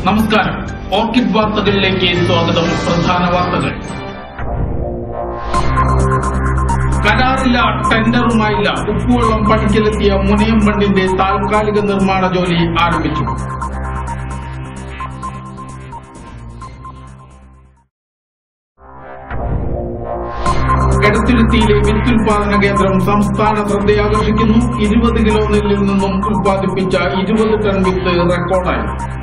നമസ്കാരം ഓർക്കിഡ് വാർത്തകളിലേക്ക് സ്വാഗതം പ്രധാന വാർത്തകൾ കരാറില്ല ടെൻഡറുമായില്ല ഉപ്പുവെള്ളം പണിക്കലെത്തിയ മുനയം ബണ്ടിന്റെ താൽക്കാലിക നിർമ്മാണ ജോലി ആരംഭിച്ചു എടത്തിരുത്തിയിലെ വിത്തുൽപാദന കേന്ദ്രം സംസ്ഥാന ശ്രദ്ധയാകർഷിക്കുന്നു ഇരുപത് കിലോ നെല്ലിൽ നിന്നും ഉൽപ്പാദിപ്പിച്ച ഇരുപത് ടൺ വിത്ത് റെക്കോർഡായി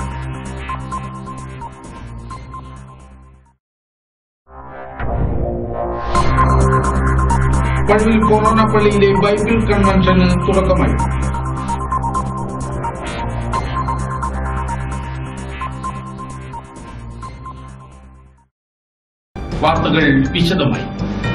പഴുവിൽ കൊറോണ പള്ളിയിലെ ബൈബിൾ കൺവെൻഷന് തുടക്കമായി വാർത്തകൾ വിശദമായി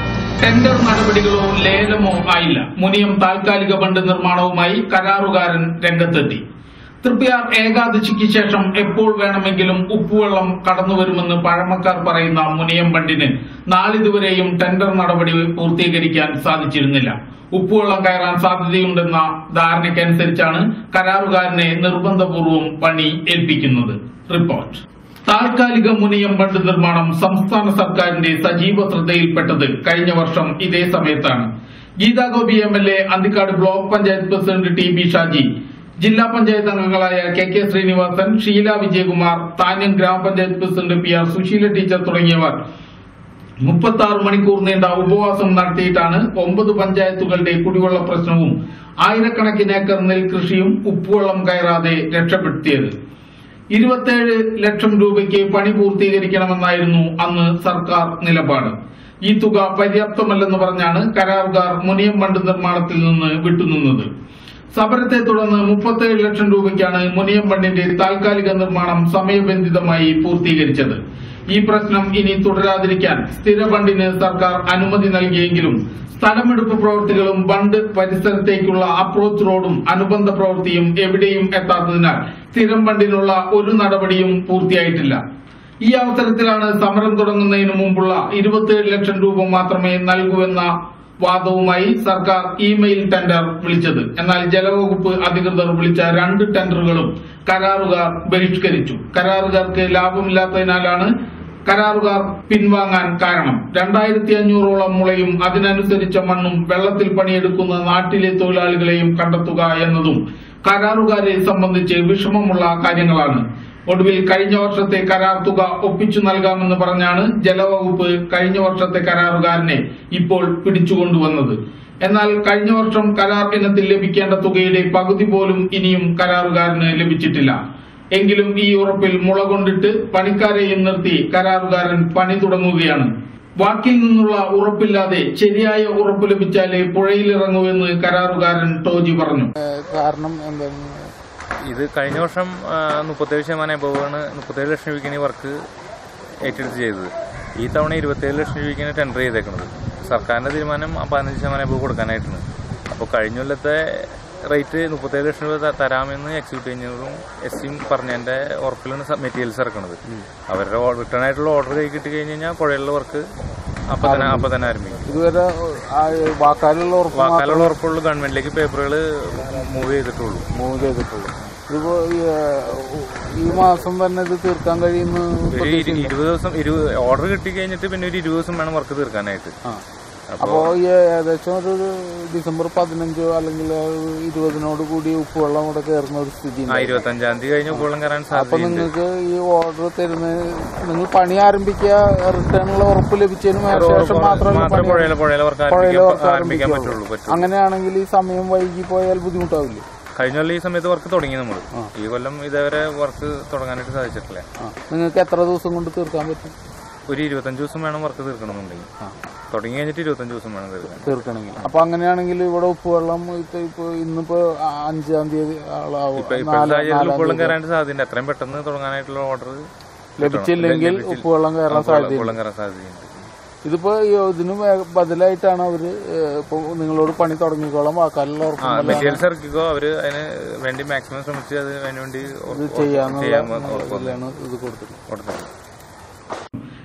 ടെൻഡർ നടപടികളോ ലേലമോ ആയില്ല മുനിയം താൽക്കാലിക ബണ്ട് നിർമ്മാണവുമായി കരാറുകാരൻ രംഗത്തെത്തി തൃപ്തിയാർ ഏകാദശിക്ക് ശേഷം എപ്പോൾ വേണമെങ്കിലും ഉപ്പുവെള്ളം കടന്നുവരുമെന്ന് പഴമക്കാർ പറയുന്ന മുനിയം ബണ്ടിന് നാളിതുവരെയും ടെൻഡർ നടപടി പൂർത്തീകരിക്കാൻ സാധിച്ചിരുന്നില്ല ഉപ്പുവെള്ളം കയറാൻ സാധ്യതയുണ്ടെന്ന ധാരണയ്ക്കനുസരിച്ചാണ് കരാറുകാരനെ നിർബന്ധപൂർവ്വം പണി ഏൽപ്പിക്കുന്നത് റിപ്പോർട്ട് താൽക്കാലിക മുനിയം ബണ്ട് നിർമ്മാണം സംസ്ഥാന സർക്കാരിന്റെ സജീവ ശ്രദ്ധയിൽപ്പെട്ടത് കഴിഞ്ഞ വർഷം ഇതേ സമയത്താണ് Geetha Gopi M L A Anthikad block panchayat president T B Shaji ജില്ലാ പഞ്ചായത്ത് അംഗങ്ങളായ കെ കെ ശ്രീനിവാസൻ ഷീല വിജയകുമാർ താന്യം ഗ്രാമപഞ്ചായത്ത് president P R Susheela teacher തുടങ്ങിയവർ മുപ്പത്തി ആറ് മണിക്കൂർ നീണ്ട ഉപവാസം നടത്തിയിട്ടാണ് ഒമ്പത് പഞ്ചായത്തുകളുടെ കുടിവെള്ള പ്രശ്നവും ആയിരക്കണക്കിന് ഏക്കർ നെൽകൃഷിയും ഉപ്പുവെള്ളം കയറാതെ രക്ഷപ്പെടുത്തിയത് ഇരുപത്തേഴ് ലക്ഷം രൂപയ്ക്ക് പണി പൂർത്തീകരിക്കണമെന്നായിരുന്നു അന്ന് സർക്കാർ നിലപാട് ഈ തുക പര്യാപ്തമല്ലെന്ന് പറഞ്ഞാണ് കരാറുകാർ മുനിയം ബണ്ട് നിർമ്മാണത്തിൽ നിന്ന് വിട്ടുനിന്നത് സമരത്തെ തുടർന്ന് മുപ്പത്തേഴ് ലക്ഷം രൂപയ്ക്കാണ് മുനിയം ബണ്ടിന്റെ താൽക്കാലിക നിർമ്മാണം സമയബന്ധിതമായി പൂർത്തീകരിച്ചത് ഈ പ്രശ്നം ഇനി തുടരാതിരിക്കാൻ സ്ഥിര ബണ്ടിന് സർക്കാർ അനുമതി നൽകിയെങ്കിലും സ്ഥലമെടുപ്പ് പ്രവൃത്തികളും ബണ്ട് പരിസരത്തേക്കുള്ള അപ്രോച്ച് റോഡും അനുബന്ധ പ്രവൃത്തിയും എവിടെയും എത്താത്തതിനാൽ സ്ഥിരം ബണ്ടിനുള്ള ഒരു നടപടിയും പൂർത്തിയായിട്ടില്ല ഈ അവസരത്തിലാണ് സമരം തുടങ്ങുന്നതിന് മുമ്പുള്ള ഇരുപത്തിയേഴ് ലക്ഷം രൂപ മാത്രമേ നൽകൂവെന്ന വാദവുമായി സർക്കാർ ഇമെയിൽ ടെൻഡർ വിളിച്ചത് എന്നാൽ ജലവകുപ്പ് അധികൃതർ വിളിച്ച രണ്ട് ടെൻഡറുകളും കരാറുകാർ ബഹിഷ്കരിച്ചു കരാറുകാർക്ക് ലാഭമില്ലാത്തതിനാലാണ് കരാറുകാർ പിൻവാങ്ങാൻ കാരണം രണ്ടായിരത്തി അഞ്ഞൂറോളം മുളയും അതിനനുസരിച്ച മണ്ണും വെള്ളത്തിൽ പണിയെടുക്കുന്ന നാട്ടിലെ തൊഴിലാളികളെയും കണ്ടെത്തുക എന്നതും കരാറുകാരെ സംബന്ധിച്ച് വിഷമമുള്ള കാര്യങ്ങളാണ് ഒടുവിൽ കഴിഞ്ഞ വർഷത്തെ കരാർ തുക ഒപ്പിച്ചു നൽകാമെന്ന് പറഞ്ഞാണ് ജലവകുപ്പ് കഴിഞ്ഞ വർഷത്തെ കരാറുകാരനെ ഇപ്പോൾ പിടിച്ചുകൊണ്ടുവന്നത് എന്നാൽ കഴിഞ്ഞ വർഷം കരാർ ഇനത്തിൽ ലഭിക്കേണ്ട തുകയുടെ പകുതി പോലും ഇനിയും കരാറുകാരന് ലഭിച്ചിട്ടില്ല എങ്കിലും ഈ ഉറപ്പിൽ മുള കൊണ്ടിട്ട് പണിക്കാരെയും നിർത്തി കരാറുകാരൻ പണി തുടങ്ങുകയാണ് വാക്കിൽ നിന്നുള്ള ഉറപ്പില്ലാതെ ശരിയായ ഉറപ്പ് ലഭിച്ചാലേ പുഴയിലിറങ്ങുമെന്ന് കരാറുകാരൻ ടോജി പറഞ്ഞു കാരണം എന്താണ് ഇത് കഴിഞ്ഞ വർഷം ആ, മുപ്പത്തേഴ് ശതമാനം എബോവാണ് മുപ്പത്തേഴ് ലക്ഷം രൂപയ്ക്കാണ് ഈ വർക്ക് ഏറ്റെടുത്ത് ചെയ്തത് ഈ തവണ ഇരുപത്തേഴ് ലക്ഷം രൂപയ്ക്കാണ് ടെൻഡർ ചെയ്തേക്കുന്നത് സർക്കാരിന്റെ തീരുമാനം ആ പതിനഞ്ച് ശതമാനം എബോവ് കൊടുക്കാനായിട്ടാണ് അപ്പോൾ കഴിഞ്ഞ കൊല്ലത്തെ റേറ്റ് മുപ്പത്തേഴ് ലക്ഷം രൂപ ത- തരാമെന്ന് എക്സിക്യൂട്ടീവ് എഞ്ചിനീയറും എസ് സിയും പറഞ്ഞതിന്റെ ഉറപ്പിലാണ് മെറ്റീരിയൽസ് ഇറക്കുന്നത് അവരുടെ റിട്ടേൺ ആയിട്ടുള്ള ഓർഡർ കൈ കിട്ടി കഴിഞ്ഞ് കഴിഞ്ഞാൽ പുഴയിലുള്ള വർക്ക് അപ്പൊ തന്നെ അപ്പൊ തന്നെ ആരംഭിക്കും ഇതുവരെ ആ വാക്കാലുള്ള ഉറപ്പ് മാത്രം വാക്കാലുള്ള ഉറപ്പുള്ള ഗവൺമെന്റിലേക്ക് പേപ്പറുകൾ മൂവ് ചെയ്തിട്ടുള്ളൂ മൂവ് ചെയ്തിട്ടുള്ളൂ ഇതിപ്പോ ഈ, ഏഹ്, ഈ മാസം തന്നെ ഇത് തീർക്കാൻ കഴിയുന്ന ഒരു ഇരു- ഇരുപത് ദിവസം ഇരുപത് ഓർഡർ കിട്ടി കഴിഞ്ഞിട്ട് പിന്നെ ഒരു ഇരുപത് ദിവസം വേണം വർക്ക് തീർക്കാനായിട്ട് ആ അപ്പോ ഈ ഏകദേശം ഒരു ഒരു ഡിസംബർ പതിനഞ്ചോ അല്ലെങ്കിൽ ഇരുപതിനോട് കൂടി ഉപ്പുവെള്ളം കൂടെ കയറുന്ന ഒരു സ്ഥിതി ആ ഇരുപത്തി അഞ്ചാം തീയതി കഴിഞ്ഞ ഉപ്പുവെള്ളം കയറാൻ അപ്പൊ സാധ്യതയുണ്ട് നിങ്ങൾക്ക് ഈ ഓർഡർ തരുന്ന നിങ്ങൾ പണി ആരംഭിക്കുക റിട്ടേണുള്ള ഉറപ്പ് ലഭിച്ചതിന് ശേഷം മാത്രമല്ല മാത്രമേ പണി പുഴയിലെ പുഴയിലെ വർക്ക് പുഴയിലെ വർക്ക് ആരംഭിക്കാൻ ആരംഭിക്കുള്ളൂ. പറ്റുള്ളൂ പറ്റും അങ്ങനെയാണെങ്കിൽ ഈ സമയം വൈകി പോയാൽ ബുദ്ധിമുട്ടാവില്ലേ കഴിഞ്ഞ കൊല്ലം ഈ സമയത്ത് വർക്ക് തുടങ്ങി നമ്മൾ ഈ കൊല്ലം ഇതേവരെ വർക്ക് തുടങ്ങാനായിട്ട് സാധിച്ചിട്ടില്ല ആ നിങ്ങൾക്ക് എത്ര ദിവസം കൊണ്ട് തീർക്കാൻ പറ്റും ഒരു ഇരുപത്തഞ്ച് ദിവസം വേണം വർക്ക് തീർക്കണമെന്നുണ്ടെങ്കിൽ തുടങ്ങി കഴിഞ്ഞിട്ട് ഇരുപത്തഞ്ച് ദിവസം വേണം തീർക്കാൻ തീർക്കണമെങ്കിൽ അപ്പൊ അങ്ങനെയാണെങ്കിൽ ഇവിടെ ഉപ്പുവെള്ളം ഇപ്പൊ ഇപ്പൊ ഇന്നിപ്പോ ആ അഞ്ചാം തീയതി ആളാവും ഇപ്പൊ ഇപ്പോഴത്തെ സാഹചര്യത്തിൽ ഉപ്പുവെള്ളം കയറാൻ സാധ്യതയുണ്ട് എത്രയും പെട്ടെന്ന് തുടങ്ങാനായിട്ടുള്ള ഓർഡർ ലഭിച്ചില്ലെങ്കിൽ ഉപ്പുവെള്ളം കയറാൻ സാധ്യതയുണ്ട് ഉപ്പുവെള്ളം കയറാൻ സാധ്യതയുണ്ട് ഇതിപ്പോ ഈ ഇതിന് വേ- ബദലായിട്ടാണ് അവര് ഏഹ്, ഇപ്പൊ നിങ്ങളോട് പണി തുടങ്ങിക്കോളാം വാക്കാലുള്ള ആ ഉറപ്പ് മെറ്റീരിയൽസ് ഇറക്കിക്കോ അവര് അതിന് വേണ്ടി മാക്സിമം ശ്രമിച്ച് അതിന് വേണ്ടി ഇത് ചെയ്യാന്നുള്ള ചെയ്യാൻ ഉറപ്പ് ഇതിലാണ് ഇത് കൊടുത്തിട്ടുള്ളത് കൊടുത്തത്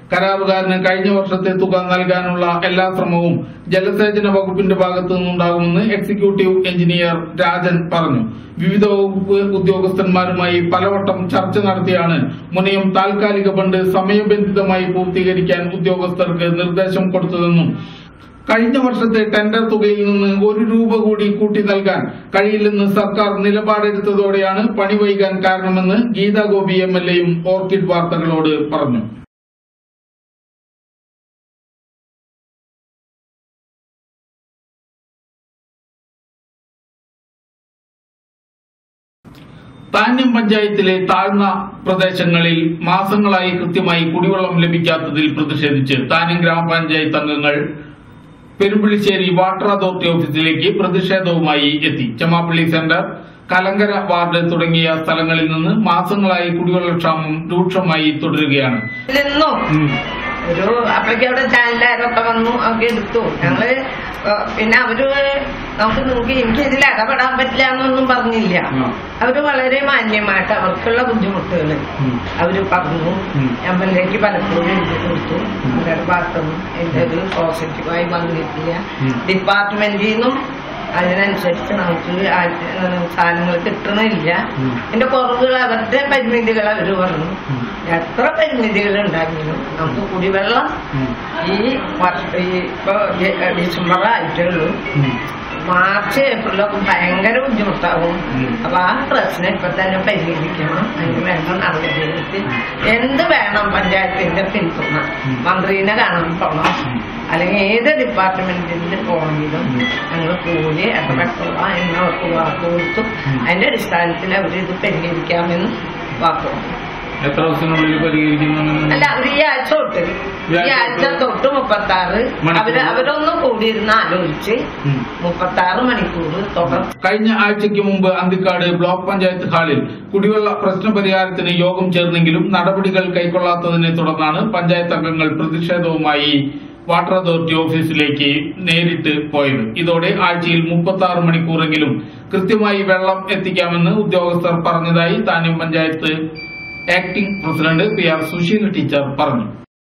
കരാറുകാരന് കഴിഞ്ഞ വർഷത്തെ തുക നൽകാനുള്ള എല്ലാ ശ്രമവും ജലസേചന വകുപ്പിന്റെ ഭാഗത്തു നിന്നുണ്ടാകുമെന്ന് എക്സിക്യൂട്ടീവ് എഞ്ചിനീയർ രാജൻ പറഞ്ഞു വിവിധ വകുപ്പ് ഉദ്യോഗസ്ഥന്മാരുമായി പലവട്ടം ചർച്ച നടത്തിയാണ് മുനയം താൽക്കാലിക ഫണ്ട് സമയബന്ധിതമായി പൂർത്തീകരിക്കാൻ ഉദ്യോഗസ്ഥർക്ക് നിർദ്ദേശം കൊടുത്തതെന്നും കഴിഞ്ഞ വർഷത്തെ ടെൻഡർ തുകയിൽ നിന്ന് ഒരു രൂപ കൂടി കൂട്ടി നൽകാൻ കഴിയില്ലെന്ന് സർക്കാർ നിലപാടെടുത്തതോടെയാണ് പണി വൈകാൻ കാരണമെന്ന് ഗീതാ ഗോപി എം എൽ എയും ഓർക്കിഡ് വാർത്തകളോട് പറഞ്ഞു താന്യം പഞ്ചായത്തിലെ താഴ്ന്ന പ്രദേശങ്ങളിൽ മാസങ്ങളായി കൃത്യമായി കുടിവെള്ളം ലഭിക്കാത്തതിൽ പ്രതിഷേധിച്ച് താന്യം ഗ്രാമപഞ്ചായത്ത് അംഗങ്ങൾ പെരുമ്പിളിശ്ശേരി വാട്ടർ അതോറിറ്റി ഓഫീസിലേക്ക് പ്രതിഷേധവുമായി എത്തി ചെമാപ്പള്ളി സെന്റർ കലങ്കര വാർഡ് തുടങ്ങിയ സ്ഥലങ്ങളിൽ നിന്ന് മാസങ്ങളായി കുടിവെള്ളക്ഷാമം രൂക്ഷമായി തുടരുകയാണ് നിന്നു ഒരു അപ്പോഴേക്കും അവിടെ ചാനലുകാരൊക്കെ വന്നു ഒക്കെ എടുത്തു ഞങ്ങള് ഏഹ് പിന്നെ അവര് നമുക്ക് നോക്കി എനിക്ക് ഇതിൽ ഇടപെടാൻ പറ്റില്ല എന്നൊന്നും പറഞ്ഞില്ല ആ. അവര് വളരെ മാന്യമായിട്ട് അവർക്കുള്ള ബുദ്ധിമുട്ടുകൾ ഉം. അവര് പറഞ്ഞു ഉം. എം എൽ എക്ക് പലപ്പോഴും എഴുതി കൊടുത്തു അവരുടെ ഭാഗത്തുനിന്നും എന്റെ ഒരു പോസിറ്റീവായി വന്നിട്ടില്ല ഉം. ഡിപ്പാർട്ട്മെന്റിൽ നിന്നും അതിനനുസരിച്ച് നമുക്ക് ആ- സാധനങ്ങൾ കിട്ടണില്ല ഉം. എന്റെ കുറവുകൾ അവരുടെ പരിമിതികൾ അവർ പറഞ്ഞു ഉം. എത്ര പരിമിതികൾ ഉണ്ടാക്കിയും നമുക്ക് കുടിവെള്ളം ഉം. ഈ വർഷ ഈ ഇപ്പൊ ഡി- ഡിസംബർ ആയിട്ടേ ഉള്ളൂ ഉം. മാർച്ച് ഏപ്രിലൊക്കെ ഭയങ്കര ബുദ്ധിമുട്ടാവും ഉം. അപ്പൊ ആ പ്രശ്നം ഇപ്പൊ തന്നെ പരിഹരിക്കണം അതിന് വേണ്ട നടപടിയെടുത്ത് എന്ത് വേണം പഞ്ചായത്തിന്റെ പിന്തുണ ഉം. മന്ത്രിനെ കാണാൻ പോണം ഉം. അല്ലെങ്കിൽ ഏത് ഡിപ്പാർട്ട്മെന്റിൽ പോകണമെങ്കിലും ഉം. ഞങ്ങൾ കൂലി ഇടപെട്ടുള്ള എന്ന് അവർക്ക് വാക്ക് കൊടുത്തു ഉം. അതിന്റെ അടിസ്ഥാനത്തിൽ അവരിത് പരിഹരിക്കാമെന്ന് വാക്ക് കൊടുത്തു എത്ര ദിവസത്തിനുള്ളിൽ പരിഹരിക്കുമെന്ന് അല്ല അവർ ഈ ആഴ്ച തൊട്ട് ഈ ആഴ്ച തൊട്ട് മുപ്പത്തി ആറ് മണിക്കൂർ. അവര് അവരൊന്ന് കൂടിയിരുന്ന് ആലോചിച്ച് ഉം. മുപ്പത്തി ആറ് മണിക്കൂർ തുടർ കഴിഞ്ഞ ആഴ്ചയ്ക്ക് മുമ്പ് അന്തിക്കാട് ബ്ലോക്ക് പഞ്ചായത്ത് ഹാളിൽ കുടിവെള്ള പ്രശ്ന പരിഹാരത്തിന് യോഗം ചേർന്നെങ്കിലും നടപടികൾ കൈക്കൊള്ളാത്തതിനെ തുടർന്നാണ് പഞ്ചായത്ത് അംഗങ്ങൾ പ്രതിഷേധവുമായി വാട്ടർ അതോറിറ്റി ഓഫീസിലേക്ക് നേരിട്ട് പോയത് ഇതോടെ ആഴ്ചയിൽ മുപ്പത്തി ആറ് മണിക്കൂറെങ്കിലും കൃത്യമായി വെള്ളം എത്തിക്കാമെന്ന് ഉദ്യോഗസ്ഥർ പറഞ്ഞതായി Thanyam panchayat acting president P R Susheela teacher പറഞ്ഞു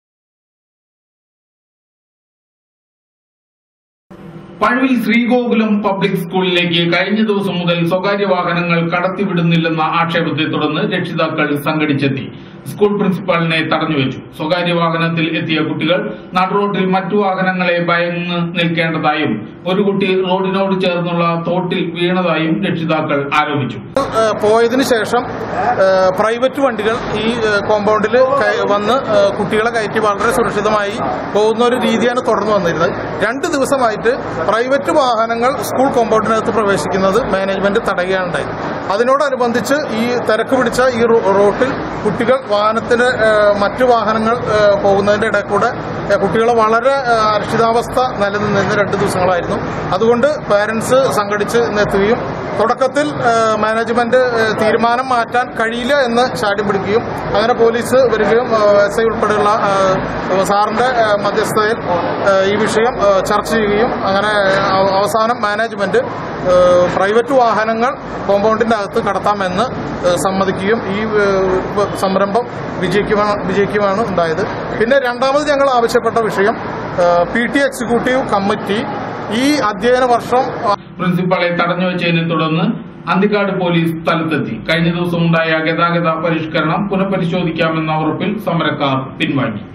പഴുവിൽ ശ്രീഗോകുലം പബ്ലിക് സ്കൂളിലേക്ക് കഴിഞ്ഞ ദിവസം മുതൽ സ്വകാര്യ വാഹനങ്ങൾ കടത്തിവിടുന്നില്ലെന്ന ആക്ഷേപത്തെ തുടർന്ന് രക്ഷിതാക്കൾ സംഘടിച്ചെത്തി സ്കൂൾ പ്രിൻസിപ്പാളിനെ തടഞ്ഞുവെച്ചു സ്വകാര്യ വാഹനത്തിൽ എത്തിയ കുട്ടികൾ നടുറോഡിൽ മറ്റു വാഹനങ്ങളെ ഭയന്ന് നിൽക്കേണ്ടതായും ഒരു കുട്ടി റോഡിനോട് ചേർന്നുള്ള തോട്ടിൽ വീണതായും രക്ഷിതാക്കൾ ആരോപിച്ചു ഏഹ് പോയതിനു ശേഷം ഏഹ് പ്രൈവറ്റ് വണ്ടികൾ ഈ ഏഹ് കോമ്പൗണ്ടിൽ കയ- വന്ന് ഏഹ് കുട്ടികളെ കയറ്റി വളരെ സുരക്ഷിതമായി പോകുന്ന ഒരു രീതിയാണ് തുടർന്ന് വന്നിരുന്നത് രണ്ട് ദിവസമായിട്ട് പ്രൈവറ്റ് വാഹനങ്ങൾ സ്കൂൾ കോമ്പൗണ്ടിനകത്ത് പ്രവേശിക്കുന്നത് മാനേജ്മെന്റ് തടയുകയാണ് ഉണ്ടായത് അതിനോടനുബന്ധിച്ച് ഈ തിരക്ക് പിടിച്ച ഈ റോ- റോട്ടിൽ കുട്ടികൾ വാഹനത്തിന് ഏഹ് മറ്റു വാഹനങ്ങൾ ഏഹ് പോകുന്നതിന്റെ ഇടയിൽ കൂടെ ഏഹ് കുട്ടികളെ വളരെ ഏഹ് അരക്ഷിതാവസ്ഥ നിലനിന്നിരുന്ന രണ്ട് ദിവസങ്ങളായിരുന്നു അതുകൊണ്ട് പാരന്റ്സ് സംഘടിച്ച് ഇന്നെത്തുകയും തുടക്കത്തിൽ ഏഹ് മാനേജ്മെന്റ് ഏഹ് തീരുമാനം മാറ്റാൻ കഴിയില്ല എന്ന് ചാടി പിടിക്കുകയും അങ്ങനെ പോലീസ് വരികയും എസ് ഐ ഉൾപ്പെടെയുള്ള ഏഹ് സാറിന്റെ ഏഹ് മധ്യസ്ഥതയിൽ ഏഹ് ഈ വിഷയം ഏഹ് ചർച്ച ചെയ്യുകയും അങ്ങനെ അവ- അവസാനം മാനേജ്മെന്റ് ഏഹ് പ്രൈവറ്റ് വാഹനങ്ങൾ കോമ്പൗണ്ടിന്റെ അകത്ത് കടത്താമെന്ന് ഏഹ് സമ്മതിക്കുകയും ഈ ഏഹ് സംരംഭം വിജയിക്കുവാണ് വിജയിക്കുകയാണ് ഉണ്ടായത് പിന്നെ രണ്ടാമത് ഞങ്ങൾ ആവശ്യപ്പെട്ട വിഷയം പി ടി എക്സിക്യൂട്ടീവ് കമ്മിറ്റി ഈ അധ്യയന വർഷം പ്രിൻസിപ്പാളെ തടഞ്ഞുവെച്ചതിനെ തുടർന്ന് അന്തിക്കാട് പോലീസ് സ്ഥലത്തെത്തി കഴിഞ്ഞ ദിവസം ഉണ്ടായ ഗതാഗത പരിഷ്കരണം പുനഃപരിശോധിക്കാമെന്ന ഉറപ്പിൽ സമരക്കാർ പിൻവാങ്ങി